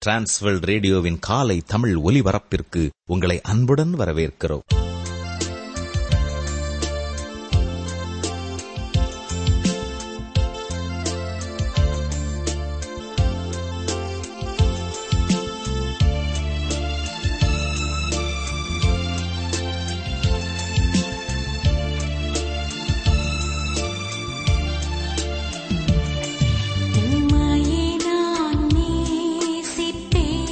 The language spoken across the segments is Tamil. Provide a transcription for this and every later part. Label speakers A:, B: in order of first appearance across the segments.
A: டிரான்ஸ்வர்ல்ட் ரேடியோவின் காலை தமிழ் ஒலிபரப்பிற்கு உங்களை அன்புடன் வரவேற்கிறோம்
B: உம்மையே நான் நேசிப்பேன்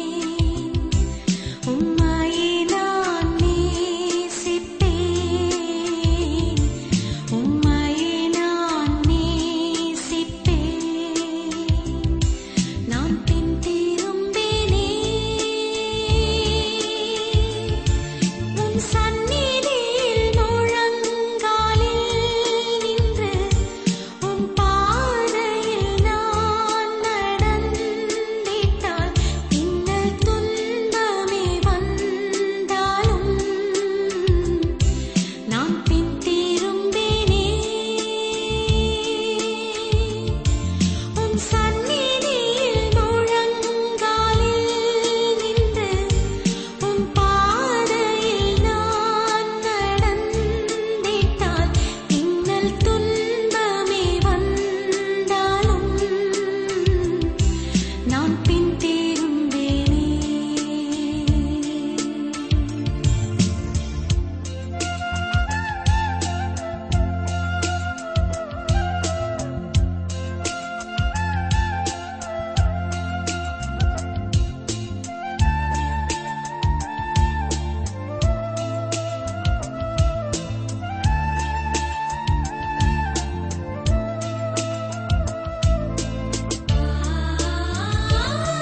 B: உம்மையே நான் நேசிப்பேன் உம்மையே நான் நேசிப்பேன் நான் பின் திரும்பினேன் உன் சந்நிதியில் முழங்காலில் நின்று உன் பாதையில் நான் நடந்திட்டால் இன்னல் துன்பமே வந்தாலும் நான் பின் திரும்பினேன் உன் சந்நிதியில் முழங்காலில் நின்று உன் பாதையில் நான் நடந்திட்டால் இன்னல் துன்பமே வந்தாலும் நான் பின் திரும்பேனே ஆ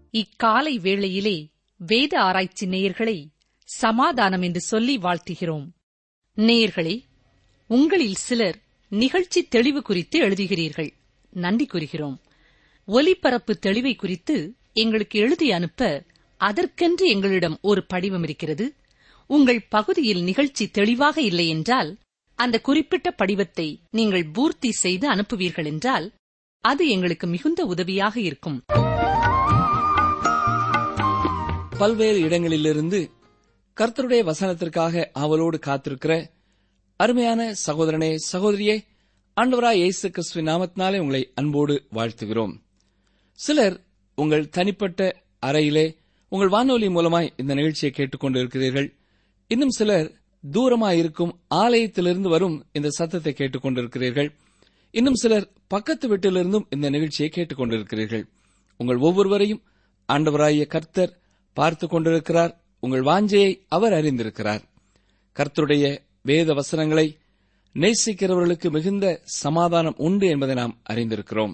C: இக்காலை வேளையிலே வேத ஆராய்ச்சி நேயர்களை சமாதானம் என்று சொல்லி வாழ்த்துகிறோம் நேயர்களே உங்களில் சிலர் நிகழ்ச்சி தெளிவு குறித்து எழுதுகிறீர்கள் நன்றி கூறுகிறோம் ஒலிபரப்பு தெளிவை குறித்து எங்களுக்கு எழுதி அனுப்ப அதற்கென்று எங்களிடம் ஒரு படிவம் இருக்கிறது உங்கள் பகுதியில் நிகழ்ச்சி தெளிவாக இல்லை என்றால் அந்த குறிப்பிட்ட படிவத்தை நீங்கள் பூர்த்தி செய்து அனுப்புவீர்கள் என்றால் அது எங்களுக்கு மிகுந்த உதவியாக இருக்கும்
D: பல்வேறு இடங்களிலிருந்து கர்த்தருடைய வசனத்திற்காக ஆவலோடு காத்திருக்கிற அருமையான சகோதரனே சகோதரியே ஆண்டவராய் இயேசு கிறிஸ்துவின் நாமத்தினாலே உங்களை அன்போடு வாழ்த்துகிறோம் சிலர் உங்கள் தனிப்பட்ட அறையிலே உங்கள் வானொலி மூலமாய் இந்த நிகழ்ச்சியை கேட்டுக்கொண்டு இருக்கிறீர்கள் இன்னும் சிலர் தூரமாயிருக்கும் ஆலயத்திலிருந்து வரும் இந்த சத்தத்தை கேட்டுக்கொண்டிருக்கிறீர்கள் இன்னும் சிலர் பக்கத்து வீட்டிலிருந்தும் இந்த நிகழ்ச்சியை கேட்டுக்கொண்டிருக்கிறீர்கள் உங்கள் ஒவ்வொருவரையும் ஆண்டவராகிய கர்த்தர் பார்த்து கொண்டிருக்கிறார் உங்கள் வாஞ்சையை அவர் அறிந்திருக்கிறார் கர்த்தருடைய வேத வசனங்களை நேசிக்கிறவர்களுக்கு மிகுந்த சமாதானம் உண்டு என்பதை நாம் அறிந்திருக்கிறோம்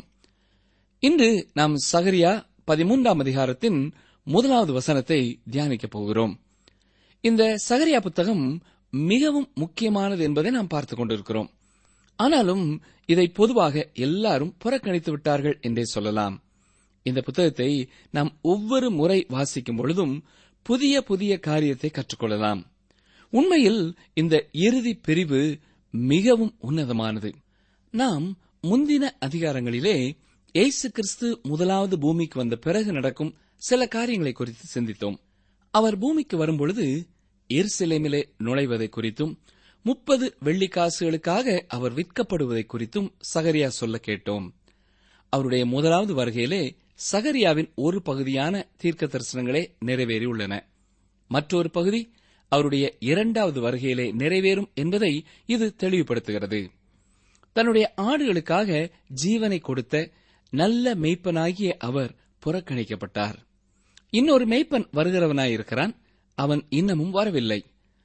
D: இன்று நாம் சகரியா பதிமூன்றாம் அதிகாரத்தின் முதலாவது வசனத்தை தியானிக்கப் போகிறோம் இந்த சகரியா புத்தகம் மிகவும் முக்கியமானது என்பதை நாம் பார்த்துக் கொண்டிருக்கிறோம் ஆனாலும் இதை பொதுவாக எல்லாரும் புறக்கணித்து விட்டார்கள் என்றே சொல்லலாம் இந்த புத்தகத்தை நாம் ஒவ்வொரு முறை வாசிக்கும் பொழுதும் புதிய புதிய காரியத்தை கற்றுக்கொள்ளலாம் உண்மையில் இந்த இறுதி பிரிவு மிகவும் உன்னதமானது நாம் முந்தின அதிகாரங்களிலே இயேசு கிறிஸ்து முதலாவது பூமிக்கு வந்த பிறகு நடக்கும் சில காரியங்களை குறித்து சிந்தித்தோம் அவர் பூமிக்கு வரும்பொழுது எருசலேமிலே நுழைவதை குறித்தும் முப்பது வெள்ளிக்காசுகளுக்காக அவர் விற்கப்படுவதை குறித்தும் சகரியா சொல்ல கேட்டோம் அவருடைய முதலாவது வருகையிலே சகரியாவின் ஒரு பகுதியான தீர்க்க தரிசனங்களே நிறைவேறியுள்ளன மற்றொரு பகுதி அவருடைய இரண்டாவது வருகையிலே நிறைவேறும் என்பதை இது தெளிவுபடுத்துகிறது தன்னுடைய ஆடுகளுக்காக ஜீவனை கொடுத்த நல்ல மெய்ப்பனாகிய அவர் புறக்கணிக்கப்பட்டார் இன்னொரு மெய்ப்பன் வருகிறவனாயிருக்கிறான் அவன் இன்னமும் வரவில்லை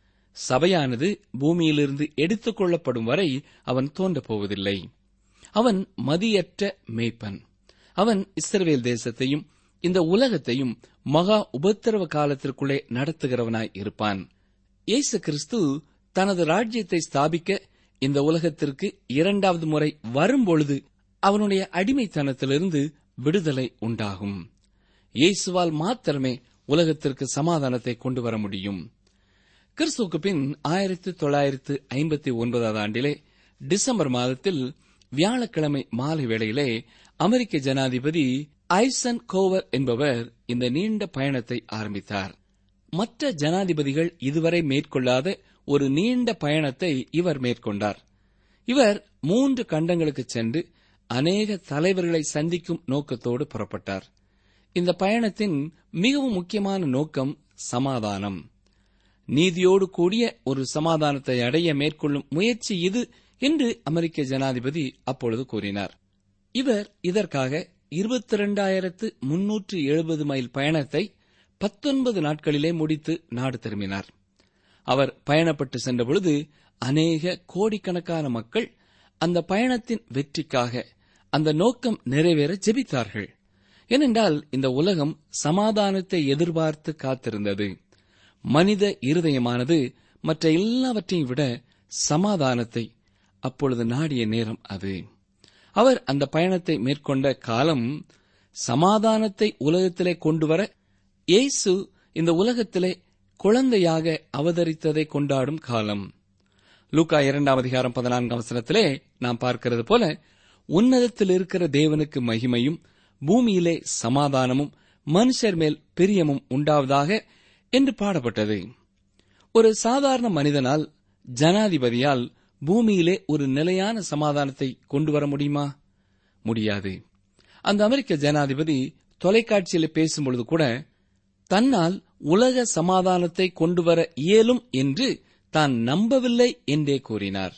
D: சபையானது பூமியிலிருந்து எடுத்துக் கொள்ளப்படும் வரை அவன் தோன்றப் போவதில்லை அவன் மதியற்ற மேய்ப்பன் அவன் இஸ்ரவேல் தேசத்தையும் இந்த உலகத்தையும் மகா உபத்திரவ காலத்திற்குள்ளே நடத்துகிறவனாய் இருப்பான் இயேசு கிறிஸ்து தனது ராஜ்யத்தை ஸ்தாபிக்க இந்த உலகத்திற்கு இரண்டாவது முறை வரும்பொழுது அவனுடைய அடிமைத்தனத்திலிருந்து விடுதலை உண்டாகும் இயேசுவால் மாத்திரமே உலகத்திற்கு சமாதானத்தை கொண்டு வர முடியும் கிறிஸ்துவுக்கு பின் ஆயிரத்தி தொள்ளாயிரத்து ஐம்பத்தி ஒன்பதாவது ஆண்டிலே டிசம்பர் மாதத்தில் வியாழக்கிழமை மாலை வேளையிலே அமெரிக்க ஜனாதிபதி ஐசன் கோவர் என்பவர் இந்த நீண்ட பயணத்தை ஆரம்பித்தார் மற்ற ஜனாதிபதிகள் இதுவரை மேற்கொள்ளாத ஒரு நீண்ட பயணத்தை இவர் மேற்கொண்டார் இவர் மூன்று கண்டங்களுக்கு சென்று அநேக தலைவர்களை சந்திக்கும் நோக்கத்தோடு புறப்பட்டார் இந்த பயணத்தின் மிகவும் முக்கியமான நோக்கம் சமாதானம் நீதியோடு கூடிய ஒரு சமாதானத்தை அடைய மேற்கொள்ளும் முயற்சி இது என்று அமெரிக்க ஜனாதிபதி அப்பொழுது கூறினார் இவர் இதற்காக இருபத்தி இரண்டாயிரத்து முன்னூற்று எழுபது மைல் பயணத்தை பத்தொன்பது நாட்களிலே முடித்து நாடு திரும்பினார் அவர் பயணப்பட்டு சென்றபொழுது அநேக கோடிக்கணக்கான மக்கள் அந்த பயணத்தின் வெற்றிக்காக அந்த நோக்கம் நிறைவேற ஜெபித்தார்கள் ஏனென்றால் இந்த உலகம் சமாதானத்தை எதிர்பார்த்து காத்திருந்தது மனித இருதயமானது மற்ற எல்லாவற்றையும் விட சமாதானத்தை அப்பொழுது நாடிய நேரம் அது அவர் அந்த பயணத்தை மேற்கொண்ட காலம் சமாதானத்தை உலகத்திலே கொண்டு வர இயேசு இந்த உலகத்திலே குழந்தையாக அவதரித்ததை கொண்டாடும் காலம் லூக்கா இரண்டாம் அதிகாரம் பதினான்காம் வசனத்திலே நாம் பார்க்கிறது போல உன்னதத்தில் இருக்கிற தேவனுக்கு மகிமையும் பூமியிலே சமாதானமும் மனுஷர் மேல் பிரியமும் உண்டாவதாக என்று பாடப்பட்டது ஒரு சாதாரண மனிதனால் ஜனாதிபதியால் பூமியிலே ஒரு நிலையான சமாதானத்தை கொண்டு வர முடியுமா முடியாது அந்த அமெரிக்க ஜனாதிபதி தொலைக்காட்சியில பேசும்பொழுது கூட தன்னால் உலக சமாதானத்தை கொண்டு வர இயலும் என்று தான் நம்பவில்லை என்றே கூறினார்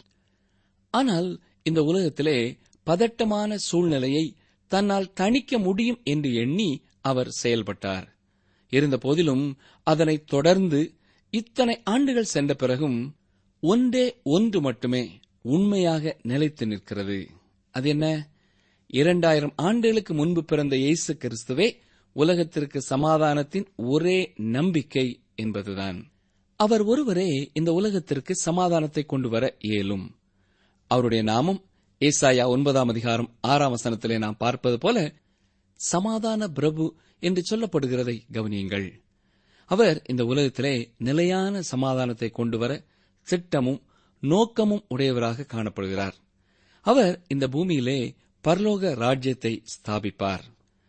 D: ஆனால் இந்த உலகத்திலே பதட்டமான சூழ்நிலையை தன்னால் தணிக்க முடியும் என்று எண்ணி அவர் செயல்பட்டார் இருந்தபோதிலும் அதனை தொடர்ந்து இத்தனை ஆண்டுகள் சென்ற பிறகும் ஒன்றே ஒன்று மட்டுமே உண்மையாக நிலைத்து நிற்கிறது அது என்ன இரண்டாயிரம் ஆண்டுகளுக்கு முன்பு பிறந்த இயேசு கிறிஸ்துவே உலகத்திற்கு சமாதானத்தின் ஒரே நம்பிக்கை என்பதுதான் அவர் ஒருவரே இந்த உலகத்திற்கு சமாதானத்தை கொண்டு வர இயலும் அவருடைய நாமம் ஏசாயா ஒன்பதாம் அதிகாரம் ஆறாம் வசனத்திலே நாம் பார்ப்பது போல சமாதான பிரபு என்று சொல்லப்படுகிறதை கவனியுங்கள் அவர் இந்த உலகத்திலே நிலையான சமாதானத்தை கொண்டு வர திட்டமும் நோக்கமும் உடையவராக காணப்படுகிறார் அவர் இந்த பூமியிலே பரலோக ராஜ்யத்தை ஸ்தாபிப்பார்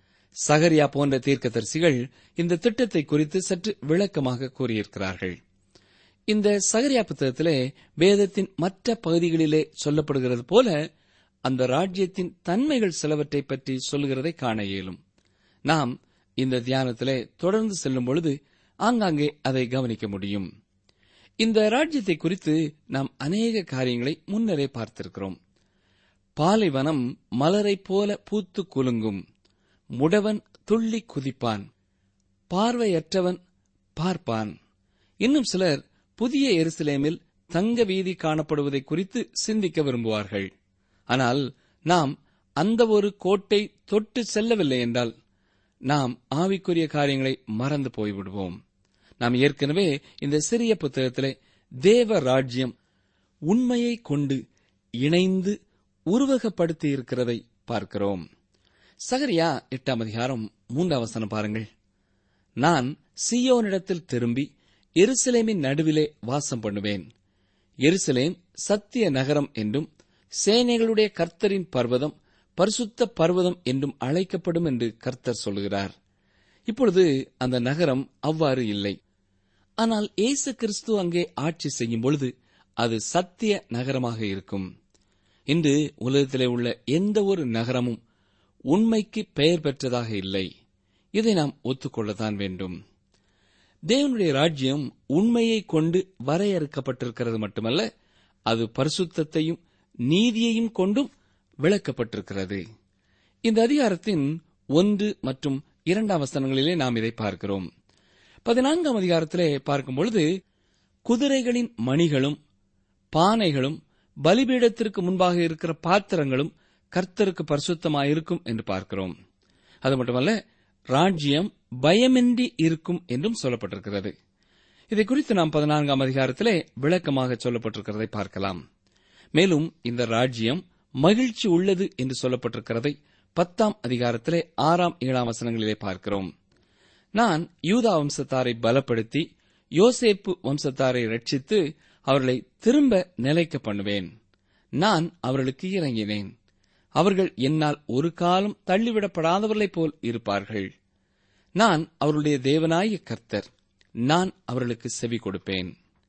D: சகரியா போன்ற தீர்க்கதரிசிகள் இந்த திட்டத்தை குறித்து சற்று விளக்கமாக கூறியிருக்கிறார்கள் இந்த சகரியா புத்தகத்திலே வேதத்தின் மற்ற பகுதிகளிலே சொல்லப்படுகிறது போல அந்த ராஜ்யத்தின் தன்மைகள் சிலவற்றை பற்றி சொல்லுகிறதை காண இயலும் நாம் இந்த தியானத்திலே தொடர்ந்து செல்லும் பொழுது ஆங்காங்கே அதை கவனிக்க முடியும் இந்த ராஜ்யத்தை குறித்து நாம் அநேக காரியங்களை முன்னரே பார்த்திருக்கிறோம் பாலைவனம் மலரைப் போல பூத்து குலுங்கும் முடவன் துள்ளி குதிப்பான் பார்வையற்றவன் பார்ப்பான் இன்னும் சிலர் புதிய எருசலேமில் தங்க வீதி காணப்படுவதை குறித்து சிந்திக்க விரும்புவார்கள் ஆனால் நாம் அந்த ஒரு கோட்டை தொட்டு செல்லவில்லை என்றால் நாம் ஆவிக்குரிய காரியங்களை மறந்து போய்விடுவோம் நாம் ஏற்கனவே இந்த சிறிய புத்தகத்திலே தேவ ராஜ்யம் உண்மையை கொண்டு இணைந்து உருவகப்படுத்தி இருக்கிறதை பார்க்கிறோம் சகரியா எட்டாம் அதிகாரம் மூன்றாம் வசனம் பாருங்கள் நான் சியோனிடத்தில் திரும்பி எருசலேமின் நடுவிலே வாசம் பண்ணுவேன் எருசலேம் சத்திய நகரம் என்றும் சேனைகளுடைய கர்த்தரின் பர்வதம் பரிசுத்த பர்வதம் என்றும் அழைக்கப்படும் என்று கர்த்தர் சொல்கிறார் இப்பொழுது அந்த நகரம் அவ்வாறு இல்லை ஆனால் இயேசு கிறிஸ்து அங்கே ஆட்சி செய்யும் பொழுது அது சத்திய நகரமாக இருக்கும் இன்று உலகத்திலே உள்ள எந்த ஒரு நகரமும் உண்மைக்கு பெயர் பெற்றதாக இல்லை இதை நாம் ஒத்துக்கொள்ளத்தான் வேண்டும் தேவனுடைய ராஜ்யம் உண்மையை கொண்டு வரையறுக்கப்பட்டிருக்கிறது மட்டுமல்ல அது பரிசுத்தத்தையும் நீதியையும் கொண்டும் விளக்கப்பட்டிருக்கிறது இந்த அதிகாரத்தின் ஒன்று மற்றும் இரண்டாம் வசனங்களிலே நாம் இதை பார்க்கிறோம் பதினான்காம் அதிகாரத்திலே பார்க்கும் பொழுது குதிரைகளின் மணிகளும் பானைகளும் பலிபீடத்திற்கு முன்பாக இருக்கிற பாத்திரங்களும் கர்த்தருக்கு பரிசுத்தமாயிருக்கும் என்று பார்க்கிறோம் அது மட்டுமல்ல ராஜ்யம் பயமின்றி இருக்கும் என்றும் சொல்லப்பட்டிருக்கிறது இதை குறித்து நாம் பதினான்காம் அதிகாரத்திலே விளக்கமாக சொல்லப்பட்டிருக்கிறதை பார்க்கலாம் மேலும் இந்த ராஜ்யம் மகிழ்ச்சி உள்ளது என்று சொல்லப்பட்டிருக்கிறதை பத்தாம் அதிகாரத்திலே ஆறாம் ஏழாம் வசனங்களிலே பார்க்கிறோம் நான் யூதா வம்சத்தாரை பலப்படுத்தி யோசேப்பு வம்சத்தாரை ரட்சித்து அவர்களை திரும்ப நிலைக்க பண்ணுவேன் நான் அவர்களுக்கு இறங்கினேன் அவர்கள் என்னால் ஒரு காலம் தள்ளிவிடப்படாதவர்களைப் போல் இருப்பார்கள் நான் அவருடைய தேவனாய கர்த்தர் நான் அவர்களுக்கு செவி கொடுப்பேன்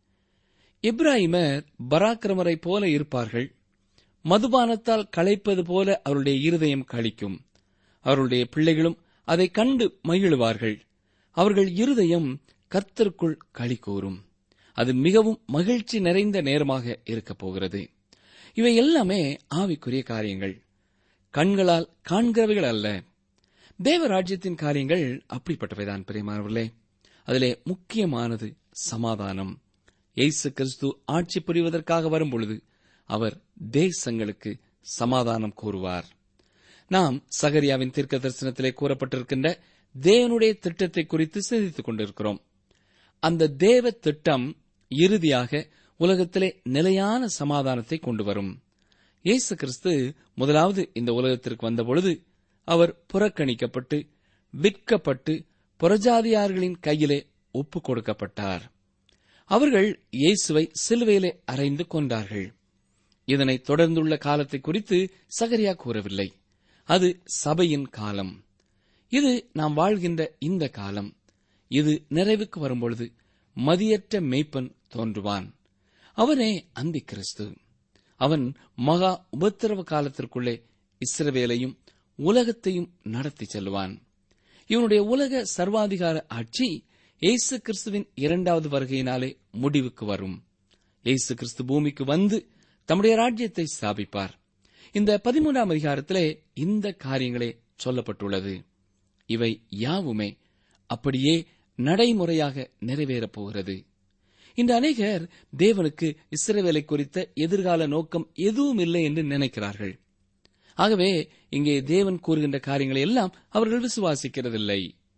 D: இப்ராஹிமர் பராக்கிரமரை போல இருப்பார்கள் மதுபானத்தால் களைப்பது போல அவருடைய இருதயம் கழிக்கும் அவருடைய பிள்ளைகளும் அதை கண்டு மகிழுவார்கள் அவர்கள் இருதயம் கர்த்தருக்குள் களி கூறும் அது மிகவும் மகிழ்ச்சி நிறைந்த நேரமாக இருக்கப் போகிறது இவை எல்லாமே ஆவிக்குரிய காரியங்கள் கண்களால் காண்கிறவைகள் அல்ல தேவராஜ்யத்தின் காரியங்கள் அப்படிப்பட்டவைதான் பிரியமானவர்களே அதிலே முக்கியமானது சமாதானம் இயேசு கிறிஸ்து ஆட்சி புரிவதற்காக வரும்பொழுது அவர் தேசங்களுக்கு சமாதானம் கூறுவார் நாம் சகரியாவின் தீர்க்க தரிசனத்திலே கூறப்பட்டிருக்கின்ற தேவனுடைய திட்டத்தை குறித்து சிந்தித்துக் கொண்டிருக்கிறோம் அந்த தேவ திட்டம் இறுதியாக உலகத்திலே நிலையான சமாதானத்தை கொண்டு வரும் இயேசு கிறிஸ்து முதலாவது இந்த உலகத்திற்கு வந்தபொழுது அவர் புறக்கணிக்கப்பட்டு விற்கப்பட்டு புறஜாதியார்களின் கையிலே ஒப்புக் கொடுக்கப்பட்டார் அவர்கள் இயேசுவை சிலுவையிலே அறைந்து கொண்டார்கள் இதனை தொடர்ந்துள்ள காலத்தை குறித்து சகரியா கூறவில்லை அது சபையின் காலம் இது நாம் வாழ்கின்ற இந்த காலம் இது நிறைவுக்கு வரும்பொழுது மதியற்ற மெய்ப்பன் தோன்றுவான் அவனே அந்தி கிறிஸ்து அவன் மகா உபத்திரவ காலத்திற்குள்ளே இஸ்ரவேலையும் உலகத்தையும் நடத்தி செல்வான் இவனுடைய உலக சர்வாதிகார ஆட்சி இயேசு கிறிஸ்துவின் இரண்டாவது வருகையினாலே முடிவுக்கு வரும் இயேசு கிறிஸ்து பூமிக்கு வந்து தம்முடைய ராஜ்யத்தை ஸ்தாபிப்பார் இந்த பதிமூன்றாம் அதிகாரத்திலே இந்த காரியங்களே சொல்லப்பட்டுள்ளது இவை யாவுமே அப்படியே நடைமுறையாக நிறைவேறப் போகிறது இந்த அநேகர் தேவனுக்கு இஸ்ரவேலை குறித்த எதிர்கால நோக்கம் எதுவும் இல்லை என்று நினைக்கிறார்கள் ஆகவே இங்கே தேவன் கூறுகின்ற காரியங்களை எல்லாம் அவர்கள் விசுவாசிக்கிறதில்லை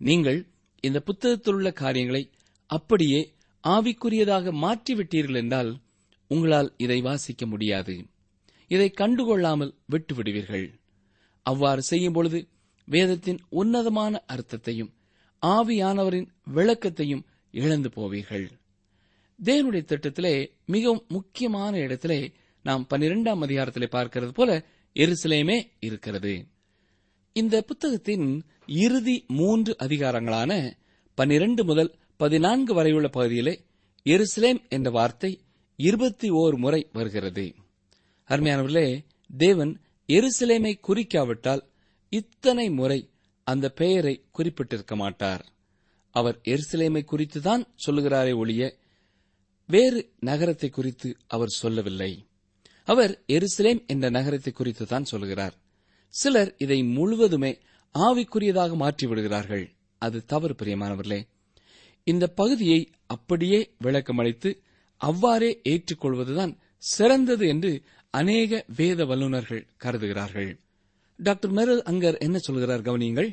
D: நீங்கள் இந்த புத்தகத்தில் உள்ள காரியங்களை அப்படியே ஆவிக்குரியதாக மாற்றிவிட்டீர்கள் என்றால் உங்களால் இதை வாசிக்க முடியாது இதை கண்டுகொள்ளாமல் விட்டுவிடுவீர்கள் அவ்வாறு செய்யும் பொழுது வேதத்தின் உன்னதமான அர்த்தத்தையும் ஆவியானவரின் விளக்கத்தையும் இழந்து போவீர்கள் தேவனுடைய திட்டத்திலே மிகவும் முக்கியமான இடத்திலே நாம் பன்னிரெண்டாம் அதிகாரத்திலே பார்க்கிறது போல எருசலேமே இருக்கிறது இந்த புத்தகத்தின் இறுதி மூன்று அதிகாரங்களான பன்னிரண்டு முதல் பதினான்கு வரையுள்ள பகுதியிலே எருசலேம் என்ற வார்த்தை இருபத்தி ஓர் முறை வருகிறது அருமையானவர்களே தேவன் எருசலேமை குறிக்காவிட்டால் இத்தனை முறை அந்த பெயரை குறிப்பிட்டிருக்க மாட்டார் அவர் எருசலேமை குறித்துதான் சொல்லுகிறாரே ஒழிய வேறு நகரத்தை குறித்து அவர் சொல்லவில்லை அவர் எருசலேம் என்ற நகரத்தை குறித்து தான் சொல்கிறார் சிலர் இதை முழுவதுமே ஆவிக்குரியதாக மாற்றி விடுகிறார்கள் அது தவறு பிரியமானவர்களே இந்த பகுதியை அப்படியே விளக்கமளித்து அவ்வாறே ஏற்றுக்கொள்வதுதான் சிறந்தது என்று அநேக வேத வல்லுநர்கள் கருதுகிறார்கள் டாக்டர் மெரல் அங்கர் என்ன சொல்கிறார் கவனியுங்கள்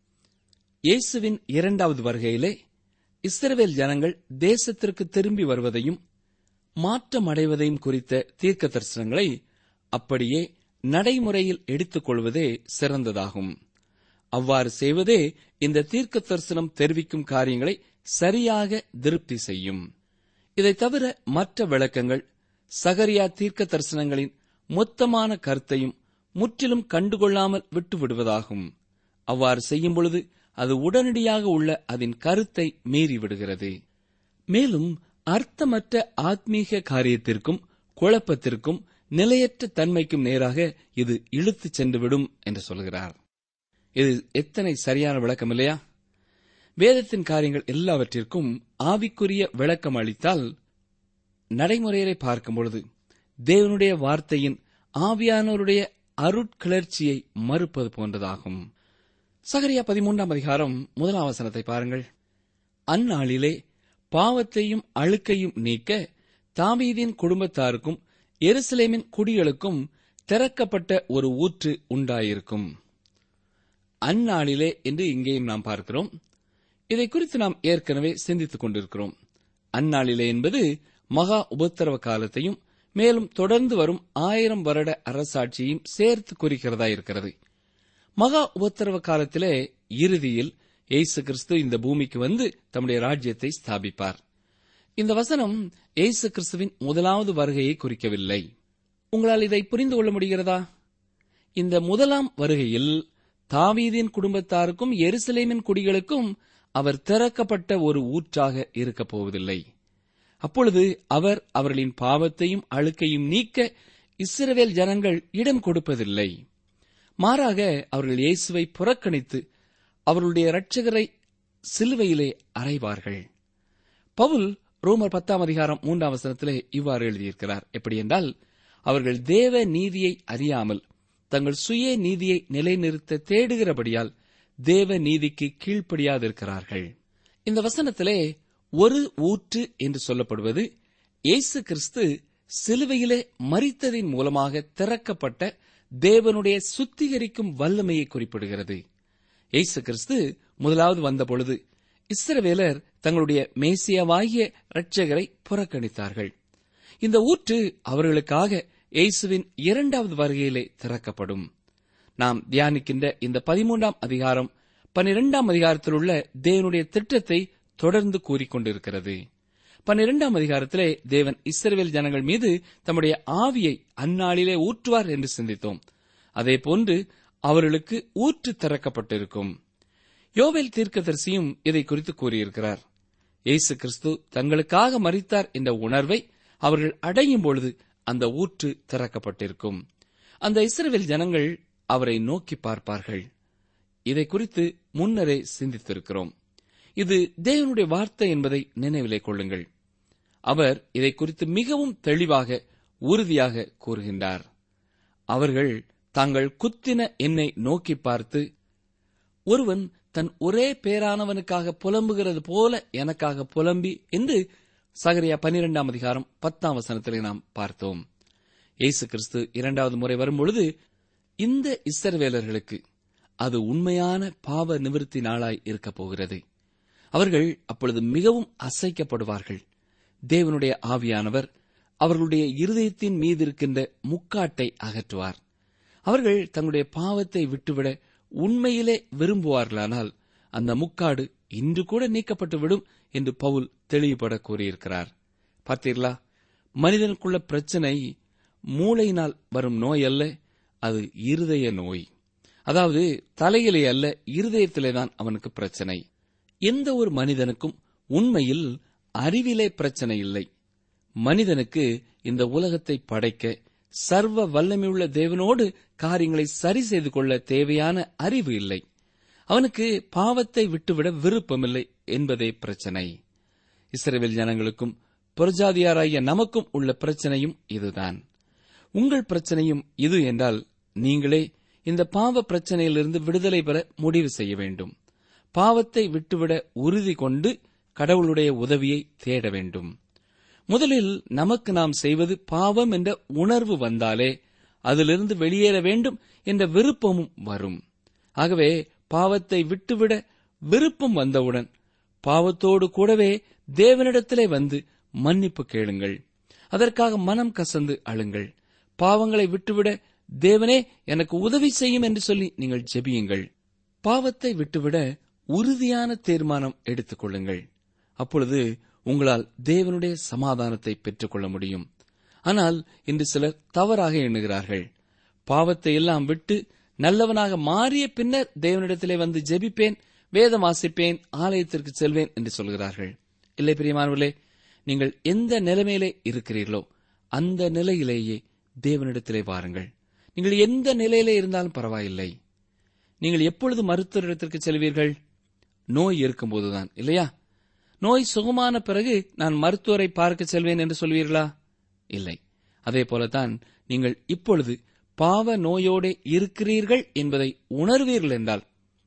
D: இயேசுவின் இரண்டாவது வருகையிலே இஸ்ரவேல் ஜனங்கள் தேசத்திற்கு திரும்பி வருவதையும் மாற்றமடைவதையும் குறித்த தீர்க்க தரிசனங்களை அப்படியே நடைமுறையில் எடுத்துக் கொள்வதே சிறந்ததாகும் அவ்வாறு செய்வதே இந்த தீர்க்க தரிசனம் தெரிவிக்கும் காரியங்களை சரியாக திருப்தி செய்யும் இதைத் தவிர மற்ற விளக்கங்கள் சகரியா தீர்க்க தரிசனங்களின் மொத்தமான கருத்தையும் முற்றிலும் கண்டுகொள்ளாமல் விட்டுவிடுவதாகும் அவ்வாறு செய்யும் பொழுது அது உடனடியாக உள்ள அதன் கருத்தை மீறிவிடுகிறது மேலும் அர்த்தமற்ற ஆத்மீக காரியத்திற்கும் குழப்பத்திற்கும் நிலையற்ற தன்மைக்கும் நேராக இது இழுத்துச் சென்றுவிடும் என்று சொல்கிறார் இது எத்தனை சரியான விளக்கம் இல்லையா வேதத்தின் காரியங்கள் எல்லாவற்றிற்கும் ஆவிக்குரிய விளக்கம் அளித்தால் நடைமுறையை பார்க்கும் பொழுது தேவனுடைய வார்த்தையின் ஆவியானோருடைய அருட்கிளர்ச்சியை மறுப்பது போன்றதாகும் சகரியா பதிமூன்றாம் அதிகாரம் முதலாம் வசனத்தை பாருங்கள் அந்நாளிலே பாவத்தையும் அழுக்கையும் நீக்க தாவீதின் குடும்பத்தாருக்கும் எருசலேமின் குடிகளுக்கும் திறக்கப்பட்ட ஒரு ஊற்று உண்டாயிருக்கும் அந்நாளிலே என்று இங்கேயும் நாம் பார்க்கிறோம் இதை குறித்து நாம் ஏற்கனவே சிந்தித்துக் கொண்டிருக்கிறோம் அந்நாளிலே என்பது மகா உபத்திரவ காலத்தையும் மேலும் தொடர்ந்து வரும் ஆயிரம் வருட அரசாட்சியையும் சேர்த்து குறிக்கிறதா இருக்கிறது மகா உபத்திரவ காலத்திலே இறுதியில் இயேசு கிறிஸ்து இந்த பூமிக்கு வந்து தம்முடைய ராஜ்யத்தை ஸ்தாபிப்பார் இந்த வசனம் இயேசு கிறிஸ்துவின் முதலாவது வருகையை குறிக்கவில்லை உங்களால் இதை புரிந்து கொள்ள முடிகிறதா இந்த முதலாம் வருகையில் தாவீதின் குடும்பத்தாருக்கும் எருசலேமின் குடிகளுக்கும் அவர் திறக்கப்பட்ட ஒரு ஊற்றாக இருக்கப் போவதில்லை அப்பொழுது அவர் அவர்களின் பாவத்தையும் அழுக்கையும் நீக்க இஸ்ரவேல் ஜனங்கள் இடம் கொடுப்பதில்லை மாறாக அவர்கள் இயேசுவை புறக்கணித்து அவர்களுடைய இரட்சகரை சிலுவையிலே அறைவார்கள் பவுல் ரோமர் பத்தாம் அதிகாரம் மூன்றாம் வசனத்திலே இவ்வாறு எழுதியிருக்கிறார் எப்படி என்றால் அவர்கள் தேவ நீதியை அறியாமல் தங்கள் சுய நீதியை நிலைநிறுத்த தேடுகிறபடியால் தேவ நீதிக்கு கீழ்ப்படியாதிருக்கிறார்கள் இந்த வசனத்திலே ஒரு ஊற்று என்று சொல்லப்படுவது இயேசு கிறிஸ்து சிலுவையிலே மறித்ததின் மூலமாக திறக்கப்பட்ட தேவனுடைய சுத்திகரிக்கும் வல்லமையை குறிப்பிடுகிறது இயேசு கிறிஸ்து முதலாவது வந்தபொழுது இஸ்ரவேலர் தங்களுடைய மேசியாவாகிய இரட்சகரை புறக்கணித்தார்கள் இந்த ஊற்று அவர்களுக்காக இயேசுவின் இரண்டாவது வருகையிலே திறக்கப்படும் நாம் தியானிக்கின்ற இந்த பதிமூன்றாம் அதிகாரம் பன்னிரெண்டாம் அதிகாரத்தில் உள்ள தேவனுடைய திட்டத்தை தொடர்ந்து கூறிக்கொண்டிருக்கிறது பன்னிரெண்டாம் அதிகாரத்திலே தேவன் இஸ்ரவேல் ஜனங்கள் மீது தம்முடைய ஆவியை அந்நாளிலே ஊற்றுவார் என்று சிந்தித்தோம் அதே போன்று அவர்களுக்கு ஊற்று திறக்கப்பட்டிருக்கும் யோவேல் தீர்க்கதரிசியும் இதை குறித்து கூறியிருக்கிறார் இயேசு கிறிஸ்து தங்களுக்காக மறித்தார் என்ற உணர்வை அவர்கள் அடையும் பொழுது அந்த ஊற்று திறக்கப்பட்டிருக்கும் அந்த இஸ்ரவேல் ஜனங்கள் அவரை நோக்கி பார்ப்பார்கள் இதை குறித்து முன்னரே சிந்தித்திருக்கிறோம் இது தேவனுடைய வார்த்தை என்பதை நினைவிலே கொள்ளுங்கள் அவர் இதை குறித்து மிகவும் தெளிவாக உறுதியாக கூறுகின்றார் அவர்கள் தாங்கள் குத்தின என்னை நோக்கி பார்த்து ஒருவன் தன் ஒரே பேரானவனுக்காக புலம்புகிறது போல எனக்காக புலம்பி என்று சகரியா பன்னிரெண்டாம் அதிகாரம் பத்தாம் வசனத்திலே நாம் பார்த்தோம் இயேசு கிறிஸ்து இரண்டாவது முறை வரும்பொழுது இந்த இஸ்ரவேலர்களுக்கு அது உண்மையான பாவ நிவிருத்தி நாளாய் இருக்கப் போகிறது அவர்கள் அப்பொழுது மிகவும் அசைக்கப்படுவார்கள் தேவனுடைய ஆவியானவர் அவர்களுடைய இருதயத்தின் மீது இருக்கின்ற முக்காட்டை அகற்றுவார் அவர்கள் தங்களுடைய பாவத்தை விட்டுவிட உண்மையிலே விரும்புவார்களானால் அந்த முக்காடு இன்று கூட நீக்கப்பட்டு விடும் என்று பவுல் தெளிவுபட கூறியிருக்கிறார் பார்த்தீர்களா மனிதனுக்குள்ள பிரச்சனை மூளையினால் வரும் நோய் அல்ல அது இருதய நோய் அதாவது தலையிலே அல்ல இருதயத்திலே தான் அவனுக்கு பிரச்சனை எந்த ஒரு மனிதனுக்கும் உண்மையில் அறிவிலே பிரச்சனை இல்லை மனிதனுக்கு இந்த உலகத்தை படைக்க சர்வ வல்லமையுள்ள தேவனோடு காரியங்களை சரி செய்து கொள்ள தேவையான அறிவு இல்லை அவனுக்கு பாவத்தை விட்டுவிட விருப்பமில்லை என்பதே பிரச்சனை இஸ்ரவேல் ஜனங்களுக்கும் புரஜாதியாராகிய நமக்கும் உள்ள பிரச்சனையும் இதுதான் உங்கள் பிரச்சனையும் இது என்றால் நீங்களே இந்த பாவ பிரச்சனையிலிருந்து விடுதலை பெற முடிவு செய்ய வேண்டும் பாவத்தை விட்டுவிட உறுதி கொண்டு கடவுளுடைய உதவியை தேட வேண்டும் முதலில் நமக்கு நாம் செய்வது பாவம் என்ற உணர்வு வந்தாலே அதிலிருந்து வெளியேற வேண்டும் என்ற விருப்பமும் வரும் ஆகவே பாவத்தை விட்டுவிட விருப்பம் வந்தவுடன் பாவத்தோடு கூடவே தேவனிடத்திலே வந்து மன்னிப்பு கேளுங்கள் அதற்காக மனம் கசந்து அழுங்கள் பாவங்களை விட்டுவிட தேவனே எனக்கு உதவி செய்யும் என்று சொல்லி நீங்கள் ஜெபியுங்கள் பாவத்தை விட்டுவிட உறுதியான தீர்மானம் எடுத்துக் கொள்ளுங்கள் அப்பொழுது உங்களால் தேவனுடைய சமாதானத்தை பெற்றுக்கொள்ள முடியும் ஆனால் இன்று சிலர் தவறாக எண்ணுகிறார்கள் பாவத்தை எல்லாம் விட்டு நல்லவனாக மாறிய பின்னர் தேவனிடத்திலே வந்து ஜெபிப்பேன் வேதம் வாசிப்பேன் ஆலயத்திற்கு செல்வேன் என்று சொல்கிறார்கள் இல்லை பிரியமானவர்களே நீங்கள் எந்த நிலைமையிலே இருக்கிறீர்களோ அந்த நிலையிலேயே தேவனிடத்திலே வாருங்கள் நீங்கள் எந்த நிலையிலே இருந்தாலும் பரவாயில்லை நீங்கள் எப்பொழுது மருத்துவரிடத்திற்கு செல்வீர்கள் நோய் இருக்கும்போதுதான் இல்லையா நோய் சுகமான பிறகு நான் மருத்துவரை பார்க்க செல்வேன் என்று சொல்வீர்களா இல்லை அதே போலத்தான் நீங்கள் இப்பொழுது பாவ நோயோடே இருக்கிறீர்கள் என்பதை உணர்வீர்கள் என்றால்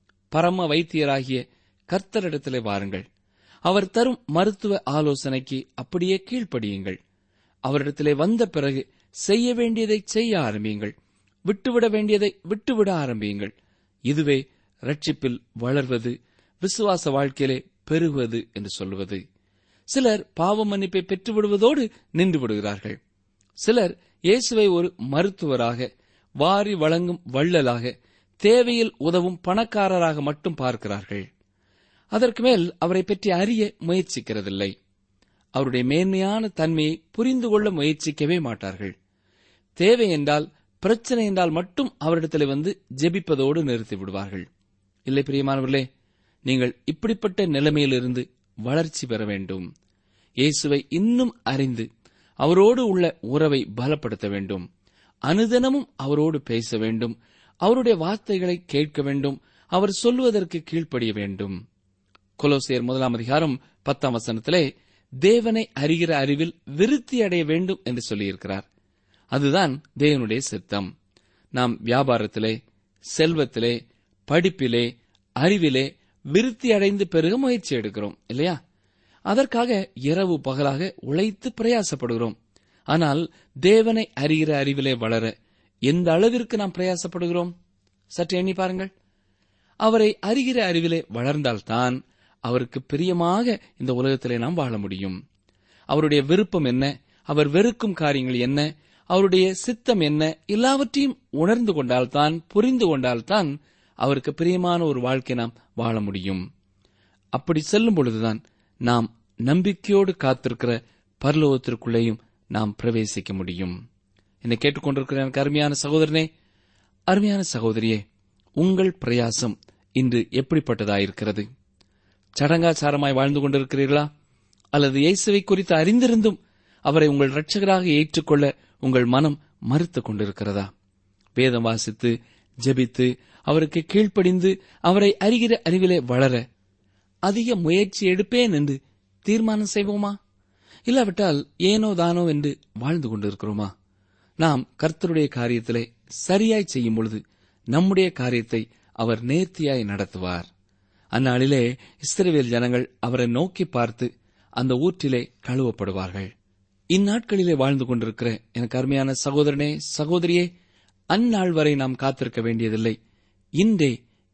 D: பரம வைத்தியராகிய கர்த்தரிடத்திலே வாருங்கள் அவர் தரும் மருத்துவ ஆலோசனைக்கு அப்படியே கீழ்ப்படியுங்கள் அவரிடத்திலே வந்த பிறகு செய்ய வேண்டியதை செய்ய ஆரம்பியுங்கள் விட்டுவிட வேண்டியதை விட்டுவிட ஆரம்பியுங்கள் இதுவே ரட்சிப்பில் வளர்வது விசுவாச வாழ்க்கையிலே பெருகுவது என்று சொல்வது சிலர் பாவ மன்னிப்பை பெற்றுவிடுவதோடு நின்று விடுகிறார்கள் சிலர் இயேசுவை ஒரு மருத்துவராக வாரி வழங்கும் வள்ளலாக தேவையில் உதவும் பணக்காரராக மட்டும் பார்க்கிறார்கள் அதற்கு மேல் அவரை பற்றி அறிய முயற்சிக்கிறதில்லை அவருடைய மேன்மையான தன்மையை புரிந்து கொள்ள முயற்சிக்கவே மாட்டார்கள் தேவை என்றால் பிரச்சனை என்றால் மட்டும் அவரிடத்தில் வந்து ஜெபிப்பதோடு நிறுத்தி விடுவார்கள் இல்லை பிரியமானவர்களே நீங்கள் இப்படிப்பட்ட நிலைமையிலிருந்து வளர்ச்சி பெற வேண்டும் இயேசுவை இன்னும் அறிந்து அவரோடு உள்ள உறவை பலப்படுத்த வேண்டும் அனுதினமும் அவரோடு பேச வேண்டும் அவருடைய வார்த்தைகளை கேட்க வேண்டும் அவர் சொல்லுவதற்கு கீழ்ப்படிய வேண்டும் கொலோசியர் முதலாம் அதிகாரம் பத்தாம் வசனத்திலே தேவனை அறிகிற அறிவில் விருத்தி அடைய வேண்டும் என்று சொல்லியிருக்கிறார் அதுதான் தேவனுடைய சித்தம் நாம் வியாபாரத்திலே செல்வத்திலே படிப்பிலே அறிவிலே விருத்தி அடைந்து பெருக முயற்சி எடுக்கிறோம் இல்லையா அதற்காக இரவு பகலாக உழைத்து பிரயாசப்படுகிறோம் ஆனால் தேவனை அறிகிற அறிவிலே வளர எந்த அளவிற்கு நாம் பிரயாசப்படுகிறோம் சற்று எண்ணி பாருங்கள் அவரை அறிகிற அறிவிலே வளர்ந்தால்தான் அவருக்கு பிரியமாக இந்த உலகத்திலே நாம் வாழ முடியும் அவருடைய விருப்பம் என்ன அவர் வெறுக்கும் காரியங்கள் என்ன அவருடைய சித்தம் என்ன எல்லாவற்றையும் உணர்ந்து கொண்டால்தான் புரிந்து கொண்டால்தான் அவருக்கு பிரியமான ஒரு வாழ்க்கை நாம் வாழ முடியும் அப்படி செல்லும் பொழுதுதான் நாம் நம்பிக்கையோடு காத்திருக்கிற பரலோகத்திற்குள்ளேயும் நாம் பிரவேசிக்க முடியும் என்னை கேட்டுக்கொண்டிருக்கிற எனக்கு அருமையான சகோதரனே அருமையான சகோதரியே உங்கள் பிரயாசம் இன்று எப்படிப்பட்டதாயிருக்கிறது சடங்காச்சாரமாய் வாழ்ந்து கொண்டிருக்கிறீர்களா அல்லது இயேசுவை குறித்து அறிந்திருந்தும் அவரை உங்கள் இரட்சகராக ஏற்றுக்கொள்ள உங்கள் மனம் மறுத்துக் கொண்டிருக்கிறதா வேதம் வாசித்து ஜெபித்து அவருக்கு கீழ்ப்படிந்து அவரை அறிகிற அறிவிலே வளர அதிக முயற்சி எடுப்பேன் என்று தீர்மானம் செய்வோமா இல்லாவிட்டால் ஏனோ தானோ என்று வாழ்ந்து கொண்டிருக்கிறோமா நாம் கர்த்தருடைய காரியத்திலே சரியாய் செய்யும் பொழுது நம்முடைய காரியத்தை அவர் நேர்த்தியாய் நடத்துவார் அந்நாளிலே இஸ்ரவேல் ஜனங்கள் அவரை நோக்கி பார்த்து அந்த ஊற்றிலே கழுவப்படுவார்கள் இந்நாட்களிலே வாழ்ந்து கொண்டிருக்கிற எனக்கு அருமையான சகோதரனே சகோதரியே அந்நாள் வரை நாம் காத்திருக்க வேண்டியதில்லை இன்றே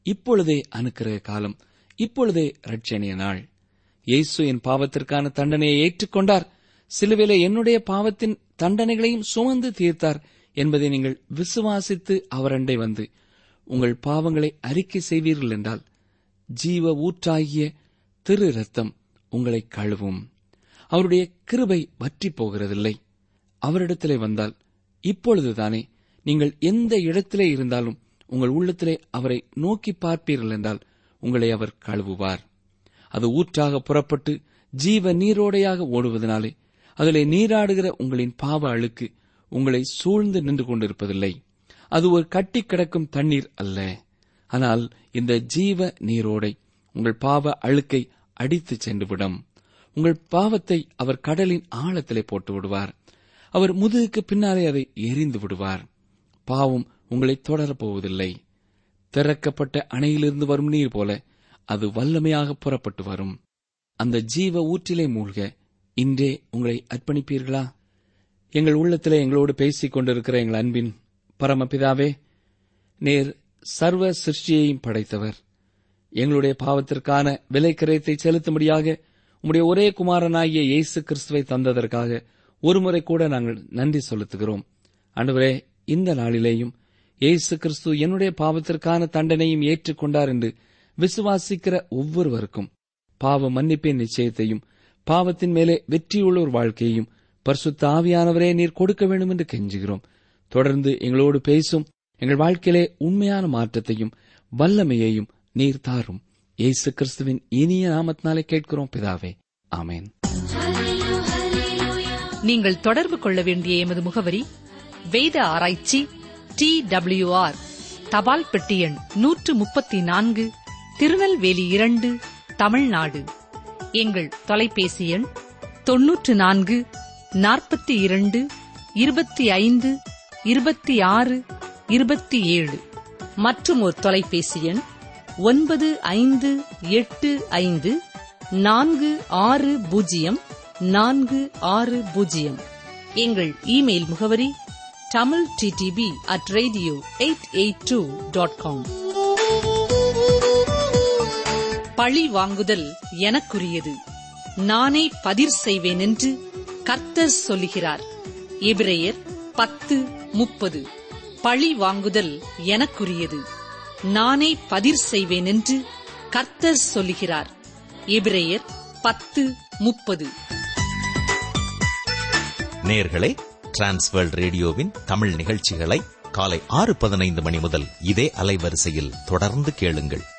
D: இப்பொழுதே அனுக்கிரக காலம் இப்பொழுதே ரட்சணிய நாள் இயேசு என் பாவத்திற்கான தண்டனையை ஏற்றுக்கொண்டார் சிலுவையிலே என்னுடைய பாவத்தின் தண்டனைகளையும் சுமந்து தீர்த்தார் என்பதை நீங்கள் விசுவாசித்து அவரண்டை வந்து உங்கள் பாவங்களை அறிக்கை செய்வீர்கள் என்றால் ஜீவ ஊற்றாகிய திரு ரத்தம் உங்களை கழுவும் அவருடைய கிருபை வற்றி போகிறதில்லை அவரிடத்திலே வந்தால் இப்பொழுதுதானே நீங்கள் எந்த இடத்திலே இருந்தாலும் உங்கள் உள்ளத்திலே அவரை நோக்கி பார்ப்பீர்கள் என்றால் உங்களை அவர் கழுவுவார் அது ஊற்றாக புறப்பட்டு ஜீவ நீரோடையாக ஓடுவதனாலே அதிலே நீராடுகிற உங்களின் பாவ அழுக்கு உங்களை சூழ்ந்து நின்று கொண்டிருப்பதில்லை அது ஒரு கட்டி கிடக்கும் தண்ணீர் அல்ல ஆனால் இந்த ஜீவ நீரோடை உங்கள் பாவ அழுக்கை அடித்துச் சென்றுவிடும் உங்கள் பாவத்தை அவர் கடலின் ஆழத்திலே போட்டு விடுவார் அவர் முதுகுக்கு பின்னாலே அதை எரிந்து விடுவார் பாவம் உங்களை தொடரப் போவதில்லை திறக்கப்பட்ட அணையிலிருந்து வரும் நீர் போல அது வல்லமையாக புறப்பட்டு வரும் அந்த ஜீவ ஊற்றிலே மூழ்க இன்றே உங்களை அர்ப்பணிப்பீர்களா எங்கள் உள்ளத்திலே எங்களோடு பேசிக் கொண்டிருக்கிற எங்கள் அன்பின் பரமபிதாவே நேர் சர்வ சிருஷ்டியையும் படைத்தவர் எங்களுடைய பாவத்திற்கான விலை கிரயத்தை செலுத்தும்படியாக உம்முடைய ஒரே குமாரனாகிய இயேசு கிறிஸ்துவை தந்ததற்காக ஒருமுறை கூட நாங்கள் நன்றி செலுத்துகிறோம் ஆண்டவரே இந்த நாளிலேயும் இயேசு கிறிஸ்து என்னுடைய பாவத்திற்கான தண்டனையும் ஏற்றுக்கொண்டார் என்று விசுவாசிக்கிற ஒவ்வொருவருக்கும் பாவ மன்னிப்பின் நிச்சயத்தையும் பாவத்தின் மேலே வெற்றியுள்ள ஒரு வாழ்க்கையையும் பரிசுத்த ஆவியானவரே நீர் கொடுக்க வேண்டும் என்று கெஞ்சுகிறோம் தொடர்ந்து எங்களோடு பேசும் எங்கள் வாழ்க்கையிலே உண்மையான மாற்றத்தையும் வல்லமையையும் நீர் தாரும் இயேசு கிறிஸ்துவின் இனிய நாமத்தினாலே கேட்கிறோம் பிதாவே ஆமென்
C: நீங்கள் தொடர்பு கொள்ள வேண்டிய எமது முகவரி வேத ஆராய்ச்சி டி டபிள்யூ ஆர் தபால் பெட்டி எண் நூற்று முப்பத்தி நான்கு திருநெல்வேலி இரண்டு தமிழ்நாடு எங்கள் தொலைபேசி எண் தொன்னூற்று நான்கு நாற்பத்தி இரண்டு இருபத்தி ஐந்து இருபத்தி ஆறு இருபத்தி ஏழு மற்றும் ஒரு தொலைபேசி எண் ஒன்பது ஐந்து எட்டு ஐந்து நான்கு ஆறு பூஜ்ஜியம் நான்கு ஆறு பூஜ்ஜியம் எங்கள் இமெயில் முகவரி Tamil TDP at radio eight eight two dot com பழி வாங்குதல் எனக்குரியது நானே பதிர் செய்வேன் என்று கர்த்தர் சொல்லுகிறார் எபிரேயர் பத்து முப்பது பழி வாங்குதல் எனக்குரியது நானே பதிர் செய்வேன் என்று கர்த்தர் சொல்லுகிறார் எபிரேயர் பத்து முப்பது
A: நேர்களே டிரான்ஸ்வேர்ல்ட் ரேடியோவின் தமிழ் நிகழ்ச்சிகளை காலை ஆறு பதினைந்து மணி முதல் இதே அலைவரிசையில் தொடர்ந்து கேளுங்கள்